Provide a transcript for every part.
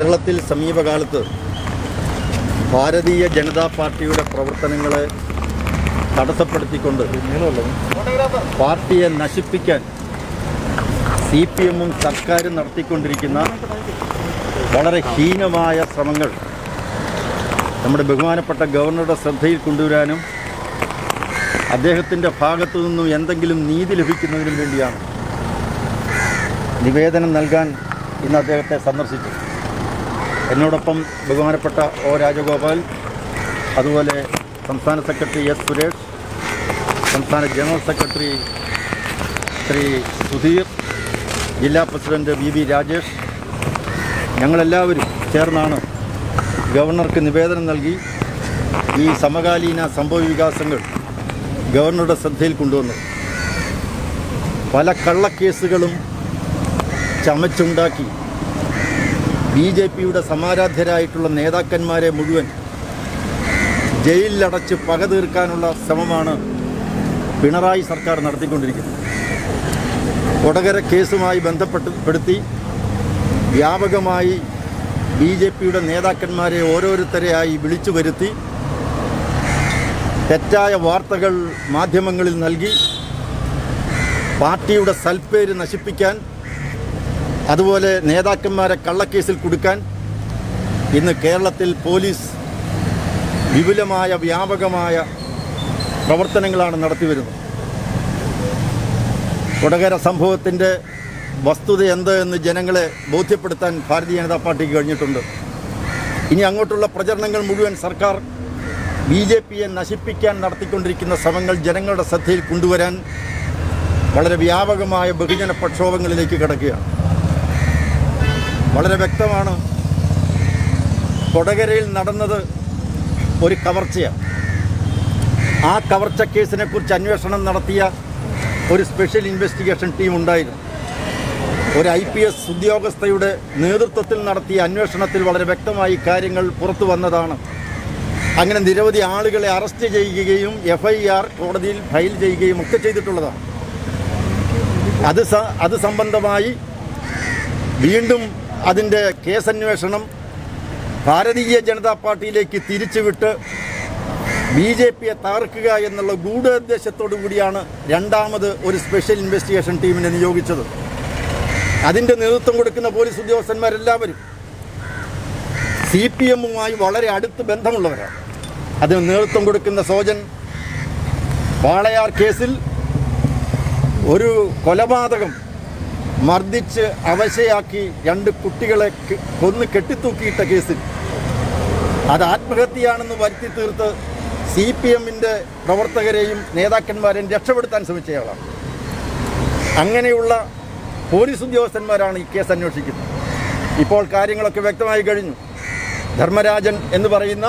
കേരളത്തിൽ സമീപകാലത്ത് ഭാരതീയ ജനതാ പാർട്ടിയുടെ പ്രവർത്തനങ്ങളെ തടസ്സപ്പെടുത്തിക്കൊണ്ട് പാർട്ടിയെ നശിപ്പിക്കാൻ സി പി എമ്മും സർക്കാരും നടത്തിക്കൊണ്ടിരിക്കുന്ന വളരെ ഹീനമായ ശ്രമങ്ങൾ നമ്മുടെ ബഹുമാനപ്പെട്ട ഗവർണറുടെ ശ്രദ്ധയിൽ കൊണ്ടുവരാനും അദ്ദേഹത്തിൻ്റെ ഭാഗത്തു നിന്നും എന്തെങ്കിലും നീതി ലഭിക്കുന്നതിനും വേണ്ടിയാണ് നിവേദനം നൽകാൻ ഇന്ന് അദ്ദേഹത്തെ സന്ദർശിച്ചു എന്നോടൊപ്പം ബഹുമാനപ്പെട്ട ഒ രാജഗോപാൽ അതുപോലെ സംസ്ഥാന സെക്രട്ടറി എസ് സുരേഷ് സംസ്ഥാന ജനറൽ സെക്രട്ടറി ശ്രീ സുധീർ ജില്ലാ പ്രസിഡന്റ് വി വി രാജേഷ് ഞങ്ങളെല്ലാവരും ചേർന്നാണ് ഗവർണർക്ക് നിവേദനം നൽകി ഈ സമകാലീന സംഭവ വികാസങ്ങൾ ഗവർണറുടെ ശ്രദ്ധയിൽ കൊണ്ടുവന്നത് പല കള്ളക്കേസുകളും ചമച്ചുണ്ടാക്കി ബി ജെ പിയുടെ സമാരാധ്യരായിട്ടുള്ള നേതാക്കന്മാരെ മുഴുവൻ ജയിലിലടച്ച് പക തീർക്കാനുള്ള ശ്രമമാണ് പിണറായി സർക്കാർ നടത്തിക്കൊണ്ടിരിക്കുന്നത് കൊടകര കേസുമായി ബന്ധപ്പെടുത്തി വ്യാപകമായി ബി ജെ പിയുടെ നേതാക്കന്മാരെ ഓരോരുത്തരെയായി വിളിച്ചു വരുത്തി തെറ്റായ വാർത്തകൾ മാധ്യമങ്ങളിൽ നൽകി പാർട്ടിയുടെ സൽപ്പേര് നശിപ്പിക്കാൻ അതുപോലെ നേതാക്കന്മാരെ കള്ളക്കേസിൽ കൊടുക്കാൻ ഇന്ന് കേരളത്തിൽ പോലീസ് വിപുലമായ വ്യാപകമായ പ്രവർത്തനങ്ങളാണ് നടത്തിവരുന്നത് കൊടകര സംഭവത്തിൻ്റെ വസ്തുത എന്ത് എന്ന് ജനങ്ങളെ ബോധ്യപ്പെടുത്താൻ ഭാരതീയ ജനതാ പാർട്ടിക്ക് കഴിഞ്ഞിട്ടുണ്ട് ഇനി അങ്ങോട്ടുള്ള പ്രചരണങ്ങൾ മുഴുവൻ സർക്കാർ ബി ജെ പിയെ നശിപ്പിക്കാൻ നടത്തിക്കൊണ്ടിരിക്കുന്ന ശ്രമങ്ങൾ ജനങ്ങളുടെ ശ്രദ്ധയിൽ കൊണ്ടുവരാൻ വളരെ വ്യാപകമായ ബഹുജന പ്രക്ഷോഭങ്ങളിലേക്ക് കിടക്കുകയാണ് വളരെ വ്യക്തമാണ് കൊടകരയിൽ നടന്നത് ഒരു കവർച്ചയാണ് ആ കവർച്ച കേസിനെ കുറിച്ച് അന്വേഷണം നടത്തിയ ഒരു സ്പെഷ്യൽ ഇൻവെസ്റ്റിഗേഷൻ ടീം ഉണ്ടായിരുന്നു ഒരു ഐ പി എസ് ഉദ്യോഗസ്ഥയുടെ നേതൃത്വത്തിൽ നടത്തിയ അന്വേഷണത്തിൽ വളരെ വ്യക്തമായി കാര്യങ്ങൾ പുറത്തു വന്നതാണ് അങ്ങനെ നിരവധി ആളുകളെ അറസ്റ്റ് ചെയ്യുകയും എഫ് ഐ ആർ കോടതിയിൽ ഫയൽ ചെയ്യുകയും ഒക്കെ ചെയ്തിട്ടുള്ളതാണ് അത് സ അത് സംബന്ധമായി വീണ്ടും അതിൻ്റെ കേസന്വേഷണം ഭാരതീയ ജനതാ പാർട്ടിയിലേക്ക് തിരിച്ചുവിട്ട് ബി ജെ പിയെ തകർക്കുക എന്നുള്ള ഗൂഢോദ്ദേശത്തോടു കൂടിയാണ് രണ്ടാമത് ഒരു സ്പെഷ്യൽ ഇൻവെസ്റ്റിഗേഷൻ ടീമിനെ നിയോഗിച്ചത് അതിൻ്റെ നേതൃത്വം കൊടുക്കുന്ന പോലീസ് ഉദ്യോഗസ്ഥന്മാരെല്ലാവരും സി പി എമ്മുമായി വളരെ അടുത്ത് ബന്ധമുള്ളവരാണ് അതിന് നേതൃത്വം കൊടുക്കുന്ന സോജൻ വാളയാർ കേസിൽ ഒരു കൊലപാതകം മർദ്ദിച്ച് അവശയാക്കി രണ്ട് കുട്ടികളെ കെ- കൊന്ന് കെട്ടിത്തൂക്കിയിട്ട കേസിൽ അത് ആത്മഹത്യയാണെന്ന് വരുത്തി തീർത്ത് സി പി എമ്മിൻ്റെ പ്രവർത്തകരെയും നേതാക്കന്മാരെയും രക്ഷപ്പെടുത്താൻ ശ്രമിച്ചയാളാണ് അങ്ങനെയുള്ള പോലീസ് ഉദ്യോഗസ്ഥന്മാരാണ് ഈ കേസ് അന്വേഷിക്കുന്നത് ഇപ്പോൾ കാര്യങ്ങളൊക്കെ വ്യക്തമായി കഴിഞ്ഞു ധർമ്മരാജൻ എന്ന് പറയുന്ന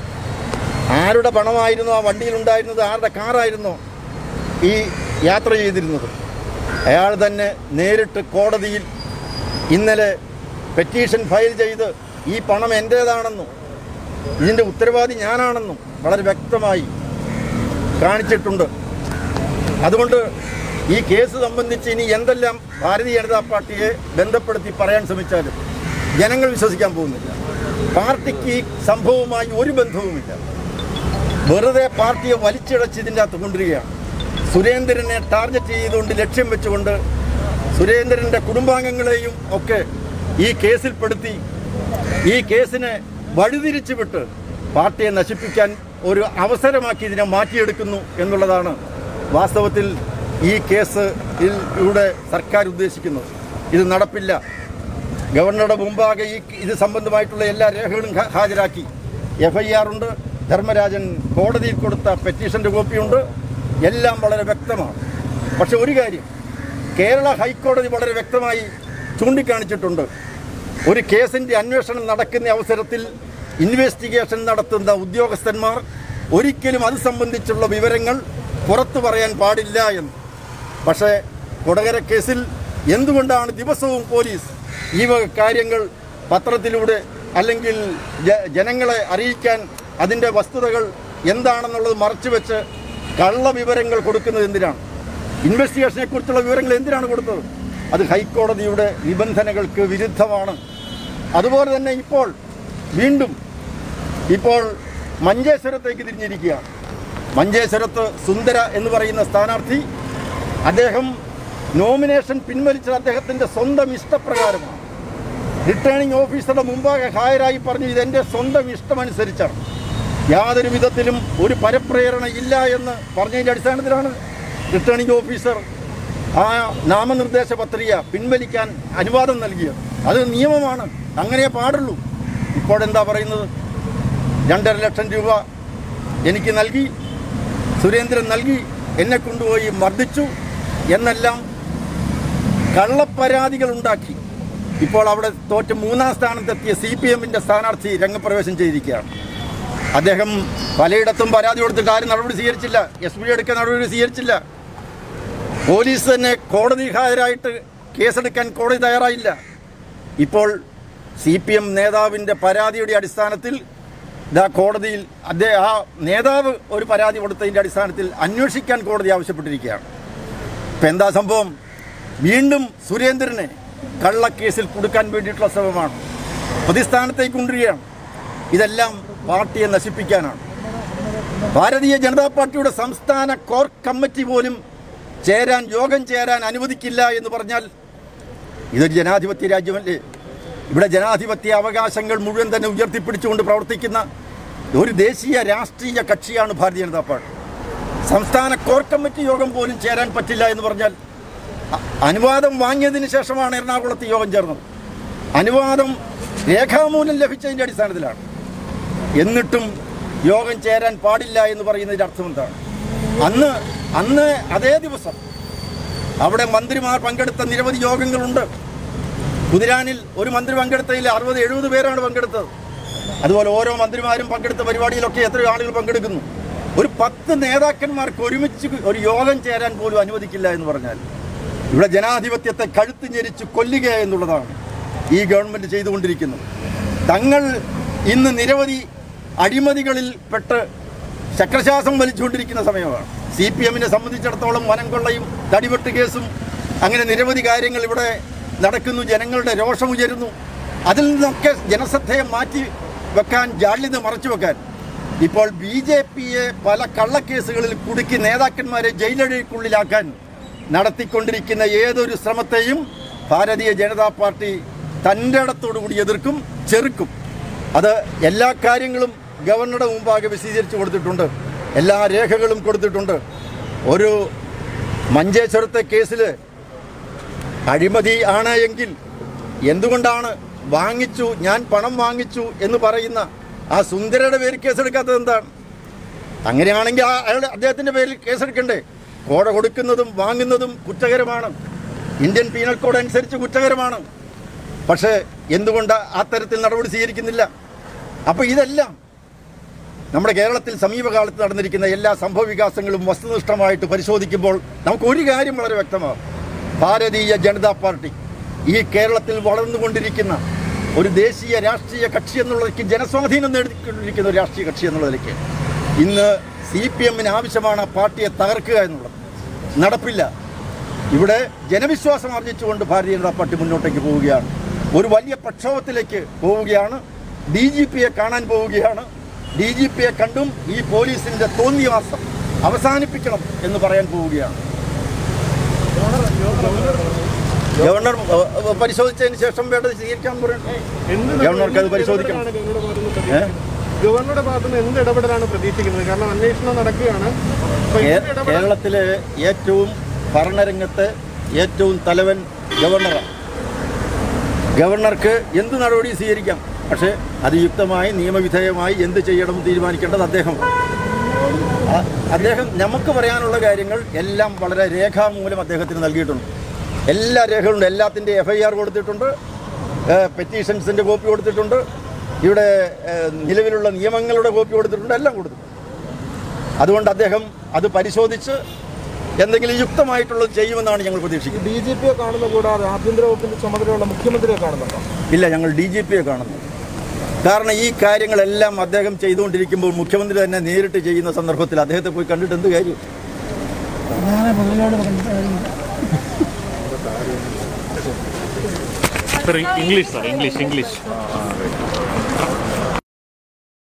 ആരുടെ പണമായിരുന്നു ആ വണ്ടിയിലുണ്ടായിരുന്നത് ആരുടെ കാറായിരുന്നോ ഈ യാത്ര ചെയ്തിരുന്നത് അയാൾ തന്നെ നേരിട്ട് കോടതിയിൽ ഇന്നലെ പെറ്റീഷൻ ഫയൽ ചെയ്ത് ഈ പണം എൻ്റേതാണെന്നും ഇതിൻ്റെ ഉത്തരവാദി ഞാനാണെന്നും വളരെ വ്യക്തമായി കാണിച്ചിട്ടുണ്ട് അതുകൊണ്ട് ഈ കേസ് സംബന്ധിച്ച് ഇനി എന്തെല്ലാം ഭാരതീയ ജനതാ പാർട്ടിയെ ബന്ധപ്പെടുത്തി പറയാൻ ശ്രമിച്ചാലും ജനങ്ങൾ വിശ്വസിക്കാൻ പോകുന്നില്ല പാർട്ടിക്ക് ഈ സംഭവവുമായി ഒരു ബന്ധവുമില്ല വെറുതെ പാർട്ടിയെ വലിച്ചിഴച്ച് ഇതിൻ്റെ അകത്ത് കൊണ്ടുവരികയാണ് സുരേന്ദ്രനെ ടാർഗറ്റ് ചെയ്തുകൊണ്ട് ലക്ഷ്യം വെച്ചുകൊണ്ട് സുരേന്ദ്രൻ്റെ കുടുംബാംഗങ്ങളെയും ഒക്കെ ഈ കേസിൽപ്പെടുത്തി ഈ കേസിനെ വഴിതിരിച്ചു വിട്ട് പാർട്ടിയെ നശിപ്പിക്കാൻ ഒരു അവസരമാക്കി ഇതിനെ മാറ്റിയെടുക്കുന്നു എന്നുള്ളതാണ് വാസ്തവത്തിൽ ഈ കേസ് ിലൂടെ സർക്കാർ ഉദ്ദേശിക്കുന്നത് ഇത് നടപ്പില്ല ഗവർണറുടെ മുമ്പാകെ ഈ ഇത് സംബന്ധമായിട്ടുള്ള എല്ലാ രേഖകളും ഹാ- ഹാജരാക്കി എഫ് ഐ ആർ ഉണ്ട് ധർമ്മരാജൻ കോടതിയിൽ കൊടുത്ത പെറ്റീഷൻ്റെ കോപ്പിയുണ്ട് എല്ലാം വളരെ വ്യക്തമാണ് പക്ഷെ ഒരു കാര്യം കേരള ഹൈക്കോടതി വളരെ വ്യക്തമായി ചൂണ്ടിക്കാണിച്ചിട്ടുണ്ട് ഒരു കേസിൻ്റെ അന്വേഷണം നടക്കുന്ന അവസരത്തിൽ ഇൻവെസ്റ്റിഗേഷൻ നടത്തുന്ന ഉദ്യോഗസ്ഥന്മാർ ഒരിക്കലും അത് സംബന്ധിച്ചുള്ള വിവരങ്ങൾ പുറത്തു പറയാൻ പാടില്ല എന്ന് പക്ഷേ കൊടകര കേസിൽ എന്തുകൊണ്ടാണ് ദിവസവും പോലീസ് ഈ വക കാര്യങ്ങൾ പത്രത്തിലൂടെ അല്ലെങ്കിൽ ജ- ജനങ്ങളെ അറിയിക്കാൻ അതിൻ്റെ വസ്തുതകൾ എന്താണെന്നുള്ളത് മറച്ചുവെച്ച് കള്ള വിവരങ്ങൾ കൊടുക്കുന്നത് എന്തിനാണ് ഇൻവെസ്റ്റിഗേഷനെ കുറിച്ചുള്ള വിവരങ്ങൾ എന്തിനാണ് കൊടുത്തത് അത് ഹൈക്കോടതിയുടെ നിബന്ധനകൾക്ക് വിരുദ്ധമാണ് അതുപോലെ തന്നെ ഇപ്പോൾ വീണ്ടും ഇപ്പോൾ മഞ്ചേശ്വരത്തേക്ക് തിരിഞ്ഞിരിക്കുകയാണ് മഞ്ചേശ്വരത്ത് സുന്ദര എന്ന് പറയുന്ന സ്ഥാനാർത്ഥി അദ്ദേഹം നോമിനേഷൻ പിൻവലിച്ചത് അദ്ദേഹത്തിൻ്റെ സ്വന്തം ഇഷ്ടപ്രകാരമാണ് റിട്ടേണിംഗ് ഓഫീസറുടെ മുമ്പാകെ ഹായരായി പറഞ്ഞു ഇതെൻ്റെ സ്വന്തം ഇഷ്ടമനുസരിച്ചാണ് യാതൊരു വിധത്തിലും ഒരു പരപ്രേരണ ഇല്ല എന്ന് പറഞ്ഞതിൻ്റെ അടിസ്ഥാനത്തിലാണ് റിട്ടേണിംഗ് ഓഫീസർ ആ നാമനിർദ്ദേശ പത്രിക പിൻവലിക്കാൻ അനുവാദം നൽകിയത് അത് നിയമമാണ് അങ്ങനെ പാടുള്ളൂ ഇപ്പോഴെന്താ പറയുന്നത് രണ്ടര ലക്ഷം രൂപ എനിക്ക് നൽകി സുരേന്ദ്രൻ നൽകി എന്നെ കൊണ്ടുപോയി മർദ്ദിച്ചു എന്നെല്ലാം കള്ളപ്പരാതികൾ ഉണ്ടാക്കി ഇപ്പോൾ അവിടെ തോറ്റ് മൂന്നാം സ്ഥാനത്തെത്തിയ സി പി എമ്മിൻ്റെ സ്ഥാനാർത്ഥി രംഗപ്രവേശം ചെയ്തിരിക്കുകയാണ് അദ്ദേഹം പലയിടത്തും പരാതി കൊടുത്തിട്ട് ആരും നടപടി സ്വീകരിച്ചില്ല എസ് പി എടുക്കാൻ നടപടി സ്വീകരിച്ചില്ല പോലീസ് തന്നെ കോടതി ഹാജരായിട്ട് കേസെടുക്കാൻ കോടതി തയ്യാറായില്ല ഇപ്പോൾ സി പി എം നേതാവിൻ്റെ പരാതിയുടെ അടിസ്ഥാനത്തിൽ ഇതാ കോടതിയിൽ അദ്ദേഹം ആ നേതാവ് ഒരു പരാതി കൊടുത്തതിൻ്റെ അടിസ്ഥാനത്തിൽ അന്വേഷിക്കാൻ കോടതി ആവശ്യപ്പെട്ടിരിക്കുകയാണ് ഇപ്പം എന്താ സംഭവം വീണ്ടും സുരേന്ദ്രനെ കള്ളക്കേസിൽ കൊടുക്കാൻ വേണ്ടിയിട്ടുള്ള ശ്രമമാണ് പ്രതിസ്ഥാനത്തേക്ക് കൊണ്ടുവരികയാണ് ഇതെല്ലാം പാർട്ടിയെ നശിപ്പിക്കാനാണ് ഭാരതീയ ജനതാ പാർട്ടിയുടെ സംസ്ഥാന കോർ കമ്മിറ്റി പോലും ചേരാൻ യോഗം ചേരാൻ അനുവദിക്കില്ല എന്ന് പറഞ്ഞാൽ ഇതൊരു ജനാധിപത്യ രാജ്യമല്ലേ ഇവിടെ ജനാധിപത്യ അവകാശങ്ങൾ മുഴുവൻ തന്നെ ഉയർത്തിപ്പിടിച്ചുകൊണ്ട് പ്രവർത്തിക്കുന്ന ഒരു ദേശീയ രാഷ്ട്രീയ കക്ഷിയാണ് ഭാരതീയ ജനതാ പാർട്ടി സംസ്ഥാന കോർ കമ്മിറ്റി യോഗം പോലും ചേരാൻ പറ്റില്ല എന്ന് പറഞ്ഞാൽ അ- അനുവാദം വാങ്ങിയതിന് ശേഷമാണ് എറണാകുളത്ത് യോഗം ചേർന്നത് അനുവാദം രേഖാമൂലം ലഭിച്ചതിൻ്റെ അടിസ്ഥാനത്തിലാണ് എന്നിട്ടും യോഗം ചേരാൻ പാടില്ല എന്ന് പറയുന്നതിൻ്റെ അർത്ഥം എന്താണ് അന്ന് അന്ന് അതേ ദിവസം അവിടെ മന്ത്രിമാർ പങ്കെടുത്ത നിരവധി യോഗങ്ങളുണ്ട് കുതിരാനിൽ ഒരു മന്ത്രി പങ്കെടുത്തതിൽ അറുപത് എഴുപത് പേരാണ് പങ്കെടുത്തത് അതുപോലെ ഓരോ മന്ത്രിമാരും പങ്കെടുത്ത പരിപാടിയിലൊക്കെ എത്ര ആളുകൾ പങ്കെടുക്കുന്നു ഒരു പത്ത് നേതാക്കന്മാർക്ക് ഒരുമിച്ച് ഒരു യോഗം ചേരാൻ പോലും അനുവദിക്കില്ല എന്ന് പറഞ്ഞാൽ ഇവിടെ ജനാധിപത്യത്തെ കഴുത്ത് ഞെരിച്ച് കൊല്ലുക എന്നുള്ളതാണ് ഈ ഗവൺമെൻറ് ചെയ്തുകൊണ്ടിരിക്കുന്നത് തങ്ങൾ ഇന്ന് നിരവധി അഴിമതികളിൽ പെട്ട് ചക്രശ്വാസം വലിച്ചുകൊണ്ടിരിക്കുന്ന സമയമാണ് സി പി എമ്മിനെ സംബന്ധിച്ചിടത്തോളം വനം കൊള്ളയും തടിവെട്ട് കേസും അങ്ങനെ നിരവധി കാര്യങ്ങൾ ഇവിടെ നടക്കുന്നു ജനങ്ങളുടെ രോഷം ഉയരുന്നു അതിൽ നിന്നൊക്കെ ജനശ്രദ്ധയെ മാറ്റി വെക്കാൻ ജാള്യത മറച്ചു വെക്കാൻ ഇപ്പോൾ ബി ജെ പിയെ പല കള്ളക്കേസുകളിൽ കുടുക്കി നേതാക്കന്മാരെ ജയിലഴയ്ക്കുള്ളിലാക്കാൻ നടത്തിക്കൊണ്ടിരിക്കുന്ന ഏതൊരു ശ്രമത്തെയും ഭാരതീയ ജനതാ പാർട്ടി തൻ്റെ ഇടത്തോടുകൂടി എതിർക്കും ചെറുക്കും അത് എല്ലാ കാര്യങ്ങളും ഗവർണറുടെ മുമ്പാകെ വിശദീകരിച്ചു കൊടുത്തിട്ടുണ്ട് എല്ലാ രേഖകളും കൊടുത്തിട്ടുണ്ട് ഒരു മഞ്ചേശ്വരത്തെ കേസിൽ അഴിമതി ആണ് എങ്കിൽ എന്തുകൊണ്ടാണ് വാങ്ങിച്ചു ഞാൻ പണം വാങ്ങിച്ചു എന്ന് പറയുന്ന ആ സുന്ദരയുടെ പേര് കേസെടുക്കാത്തത് എന്താണ് അങ്ങനെയാണെങ്കിൽ ആ അയാളുടെ അദ്ദേഹത്തിൻ്റെ പേരിൽ കേസെടുക്കണ്ടേ കോട കൊടുക്കുന്നതും വാങ്ങുന്നതും കുറ്റകരമാണ് ഇന്ത്യൻ പീനൽ കോഡ് അനുസരിച്ച് കുറ്റകരമാണ് പക്ഷേ എന്തുകൊണ്ട് ആ തരത്തിൽ നടപടി സ്വീകരിക്കുന്നില്ല അപ്പോൾ ഇതെല്ലാം നമ്മുടെ കേരളത്തിൽ സമീപകാലത്ത് നടന്നിരിക്കുന്ന എല്ലാ സംഭവ വികാസങ്ങളും വസ്തുനിഷ്ഠമായിട്ട് പരിശോധിക്കുമ്പോൾ നമുക്ക് ഒരു കാര്യം വളരെ വ്യക്തമാകും ഭാരതീയ ജനതാ പാർട്ടി ഈ കേരളത്തിൽ വളർന്നുകൊണ്ടിരിക്കുന്ന ഒരു ദേശീയ രാഷ്ട്രീയ കക്ഷി എന്നുള്ളതിലേക്ക് ജനസ്വാധീനം നേടിക്കൊണ്ടിരിക്കുന്ന ഒരു രാഷ്ട്രീയ കക്ഷി എന്നുള്ളതിലേക്ക് ഇന്ന് സി പി എമ്മിന് ആവശ്യമാണ് ആ പാർട്ടിയെ തകർക്കുക എന്നുള്ളത് നടപ്പില്ല ഇവിടെ ജനവിശ്വാസം ആർജിച്ചുകൊണ്ട് ഭാരതീയ ജനതാ പാർട്ടി മുന്നോട്ടേക്ക് പോവുകയാണ് ഒരു വലിയ പ്രക്ഷോഭത്തിലേക്ക് പോവുകയാണ് ഡി ജി പിയെ കാണാൻ പോവുകയാണ് ഡി ജി പിയെ കണ്ടും ഈ പോലീസിൻ്റെ തോന്നിയവാസം അവസാനിപ്പിക്കണം എന്ന് പറയാൻ പോവുകയാണ് ഗവർണർ ഏഹ്, ഏഹ്, പരിശോധിച്ചതിന് ശേഷം വേണ്ടത് സ്വീകരിക്കാൻ പറയുന്നു എന്ത് ഗവർണർക്ക് അത് പരിശോധിക്കണം. ഇടപെടലാണ് ഗവർണറുടെ ഭാഗത്തുനിന്ന് ഏ? പ്രതീക്ഷിക്കുന്നത്? ഗവർണറുടെ ഭാഗത്തുനിന്ന് എന്ത് ഇടപെടലാണ് പ്രതീക്ഷിക്കുന്നത് കാരണം അന്വേഷണം നടക്കുകയാണ് അപ്പൊ കേ- എന്ത് ഇടപെടൽ കേരളത്തിലെ ഏറ്റവും ഭരണരംഗത്ത് ഏറ്റവും തലവൻ ഗവർണറാണ് ഗവർണർക്ക് എന്ത് നടപടി സ്വീകരിക്കാം പക്ഷേ അത് യുക്തമായി നിയമവിധേയമായി എന്ത് ചെയ്യണമെന്ന് തീരുമാനിക്കേണ്ടത് അദ്ദേഹം അദ്ദേഹം നമുക്ക് പറയാനുള്ള കാര്യങ്ങൾ എല്ലാം വളരെ രേഖാമൂലം അദ്ദേഹത്തിന് നൽകിയിട്ടുണ്ട് എല്ലാ രേഖകളുണ്ട് എല്ലാത്തിൻ്റെ എഫ് ഐ ആർ കൊടുത്തിട്ടുണ്ട് പെറ്റീഷൻസിൻ്റെ കോപ്പി കൊടുത്തിട്ടുണ്ട് ഇവിടെ ഏഹ്, നിലവിലുള്ള നിയമങ്ങളുടെ കോപ്പി കൊടുത്തിട്ടുണ്ട് എല്ലാം കൊടുത്തിട്ടുണ്ട് അതുകൊണ്ട് അദ്ദേഹം അത് പരിശോധിച്ച് എന്തെങ്കിലും യുക്തമായിട്ടുള്ളത് ചെയ്യുമെന്നാണ് ഞങ്ങൾ പ്രതീക്ഷിക്കുന്നത് ഡി ജി പിയെ കാണുന്ന കൂടാതെ ആഭ്യന്തര വകുപ്പിന്റെ ചുമതലയുള്ള മുഖ്യമന്ത്രിയെ കാണുന്നുണ്ടോ ഇല്ല ഞങ്ങൾ ഡി ജി പിയെ കാണുന്നു കാരണം ഈ കാര്യങ്ങളെല്ലാം അദ്ദേഹം ചെയ്തുകൊണ്ടിരിക്കുമ്പോൾ മുഖ്യമന്ത്രി തന്നെ നേരിട്ട് ചെയ്യുന്ന സന്ദർഭത്തിൽ അദ്ദേഹത്തെ പോയി കണ്ടിട്ട് എന്ത് കാര്യം sir English sir English English